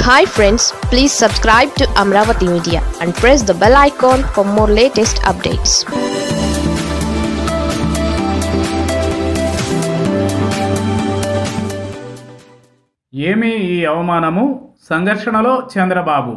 hi friends please subscribe to Amaravati media and press the bell icon for more latest updates ఏమి ఈ అవమానము సంఘర్షణలో చంద్రబాబు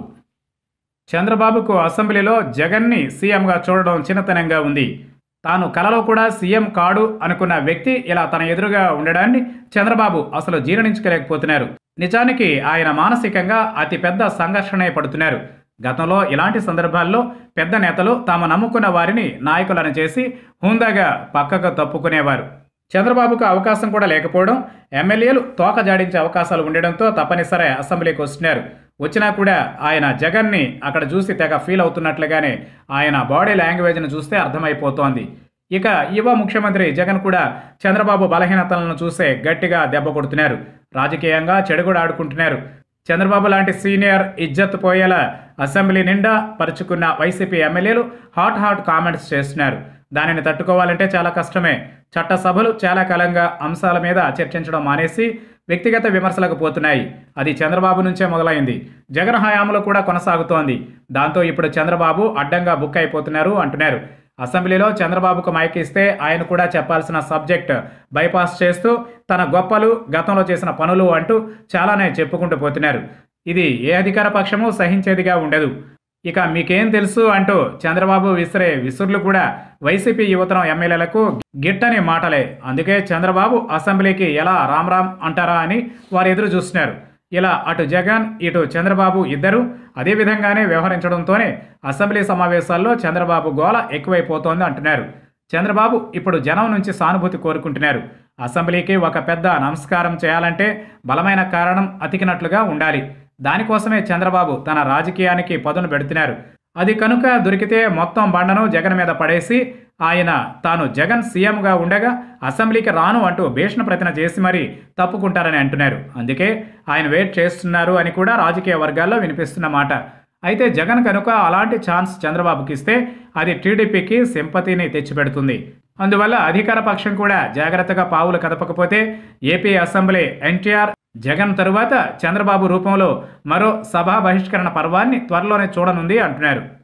చంద్రబాబుకు అసెంబ్లీలో జగన్ని సీఎంగా చూడడం చిన్నతనంగా ఉంది తాను కలలో కూడా సీఎం కాడు అనుకున్న వ్యక్తి ఇలా తన ఎదురుగా ఉండడాన్ని చంద్రబాబు అసలు జీర్ణించుకోలేకపోతున్నారు నిజానికి ఆయన మానసికంగా అతి పెద్ద సంఘర్షణే పడుతున్నారు గతంలో ఇలాంటి సందర్భాల్లో పెద్ద నేతలు తాము నమ్ముకున్న వారిని నాయకులను చేసి హుందాగా పక్కకు తప్పుకునేవారు చంద్రబాబుకు అవకాశం కూడా లేకపోవడం ఎమ్మెల్యేలు తోక జాడించే అవకాశాలు ఉండడంతో తప్పనిసరి అసెంబ్లీకి వస్తున్నారు వచ్చినా కూడా ఆయన జగన్ని అక్కడ చూసి తెగ ఫీల్ అవుతున్నట్లుగానే ఆయన బాడీ లాంగ్వేజ్ను చూస్తే అర్థమైపోతోంది ఇక యువ ముఖ్యమంత్రి జగన్ కూడా చంద్రబాబు బలహీనతలను చూసే గట్టిగా దెబ్బ కొడుతున్నారు రాజకీయంగా చెడుగుడు ఆడుకుంటున్నారు చంద్రబాబు లాంటి సీనియర్ ఇజ్జత్ పోయేలా అసెంబ్లీ నిండా పరుచుకున్న వైసీపీ ఎమ్మెల్యేలు హాట్ హాట్ కామెంట్స్ చేస్తున్నారు దానిని తట్టుకోవాలంటే చాలా కష్టమే చట్టసభలు చాలా కాలంగా అంశాల మీద చర్చించడం మానేసి వ్యక్తిగత విమర్శలకు పోతున్నాయి అది చంద్రబాబు నుంచే మొదలైంది జగన్ హయాంలో కూడా కొనసాగుతోంది దాంతో ఇప్పుడు చంద్రబాబు అడ్డంగా బుక్ అయిపోతున్నారు అంటున్నారు అసెంబ్లీలో చంద్రబాబుకు మైక్ ఇస్తే ఆయన కూడా చెప్పాల్సిన సబ్జెక్ట్ బైపాస్ చేస్తూ తన గొప్పలు గతంలో చేసిన పనులు అంటూ చాలానే చెప్పుకుంటూ పోతున్నారు ఇది ఏ అధికార పక్షము సహించేదిగా ఉండదు ఇక మీకేం తెలుసు అంటూ చంద్రబాబు విసిరే విసురులు కూడా వైసీపీ యువతరం ఎమ్మెల్యేలకు గిట్టని మాటలే అందుకే చంద్రబాబు అసెంబ్లీకి ఎలా రామ్ రామ్ అంటారా అని వారు ఎదురు చూస్తున్నారు ఇలా అటు జగన్ ఇటు చంద్రబాబు ఇద్దరు అదే విధంగానే వ్యవహరించడంతోనే అసెంబ్లీ సమావేశాల్లో చంద్రబాబు గోల ఎక్కువైపోతోంది అంటున్నారు చంద్రబాబు ఇప్పుడు జనం నుంచి సానుభూతి కోరుకుంటున్నారు అసెంబ్లీకి ఒక పెద్ద నమస్కారం చేయాలంటే బలమైన కారణం అతికినట్లుగా ఉండాలి దానికోసమే చంద్రబాబు తన రాజకీయానికి పదును పెడుతున్నారు అది కనుక దొరికితే మొత్తం బండను జగన్ మీద పడేసి ఆయన తాను జగన్ సీఎంగా ఉండగా అసెంబ్లీకి రాను అంటూ భీషణ ప్రతిన చేసి మరీ తప్పుకుంటారని అంటున్నారు అందుకే ఆయన వెయిట్ చేస్తున్నారు అని కూడా రాజకీయ వర్గాల్లో వినిపిస్తున్న మాట అయితే జగన్ కనుక అలాంటి ఛాన్స్ చంద్రబాబుకి ఇస్తే అది టీడీపీకి సింపతిని తెచ్చిపెడుతుంది అందువల్ల అధికార పక్షం కూడా జాగ్రత్తగా పావులు కదపకపోతే ఏపీ అసెంబ్లీ ఎన్టీఆర్ జగన్ తరువాత చంద్రబాబు రూపంలో మరో సభా బహిష్కరణ పర్వాన్ని త్వరలోనే చూడనుంది అంటున్నారు